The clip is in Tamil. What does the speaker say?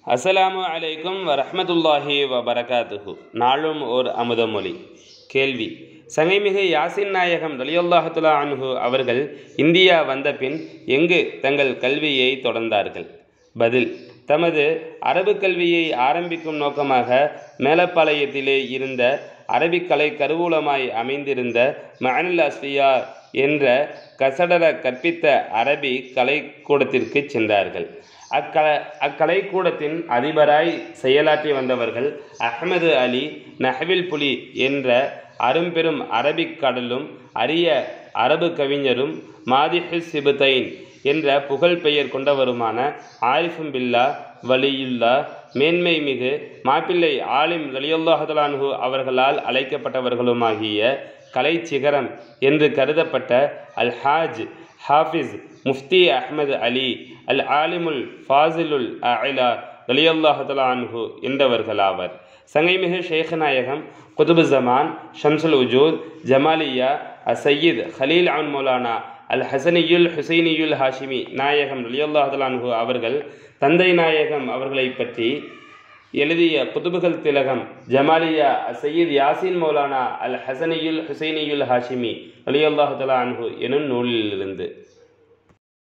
அஸ்ஸலாமு அலைக்கும் வரஹ்மத்துல்லாஹி வபரகாத்துஹு நாளும் ஓர் அமுதமொழி கேள்வி சங்கைமிகு யாசின் நாயகம் ரலியல்லாஹுலா அன்ஹு அவர்கள் இந்தியா வந்த பின் எங்கு தங்கள் கல்வியை தொடர்ந்தார்கள் பதில் தமது அரபு கல்வியை ஆரம்பிக்கும் நோக்கமாக மேலப்பாளையத்திலே இருந்த அரபிக்கலை கருவூலமாய் அமைந்திருந்த மஅனுல் அஸ்லியா என்ற கசடர கற்பித்த அரபி கலைக்கூடத்திற்கு சென்றார்கள் அக்கல அக்கலைக்கூடத்தின் அதிபராய் செயலாற்றி வந்தவர்கள் அஹ்மது அலி நஹவில் புலி என்ற அரும்பெரும் அரபிக் கடலும் அரிய அரபு கவிஞரும் மாதிஹு சிபுதைன் என்ற புகழ் பெயர் கொண்டவருமான ஆரிஃபும் பில்லா வலியுல்லா மேன்மை மிகு மாப்பிள்ளை ஆலிம் ரலியுல்லாஹலான்ஹு அவர்களால் அழைக்கப்பட்டவர்களுமாகிய கலை சிகரம் என்று கருதப்பட்ட அல் ஹாஜ் ஹாஃபிஸ் முஃப்தி அஹ்மது அலி அல் ஆலிமுல் ஃபாசிலுல் அலா ரலியல்லாஹலா அன்ஹு என்றவர்களாவர் சங்கைமிகு ஷேഖநாயகம் குதுபு ஜமான் ஷம்சுல் உஜூத் ஜமாலியா அசையீத் ஹலீல் அன் மௌலானா அல் ஹசனியுல் ஹுசைனியுல் ஹாஷிமி நாயகம் ரலியல்லாஹலான்ஹு அவர்கள் தந்தை நாயகம் அவர்களை பற்றி எழுதிய புதுபுகள் திலகம் ஜமாலியா சையீத் யாசின் மௌலானா அல் ஹசனியுல் ஹுசைனியுல் ஹாஷிமி அலியல்லாஹலா அன்ஹு எனும் நூலிலிருந்து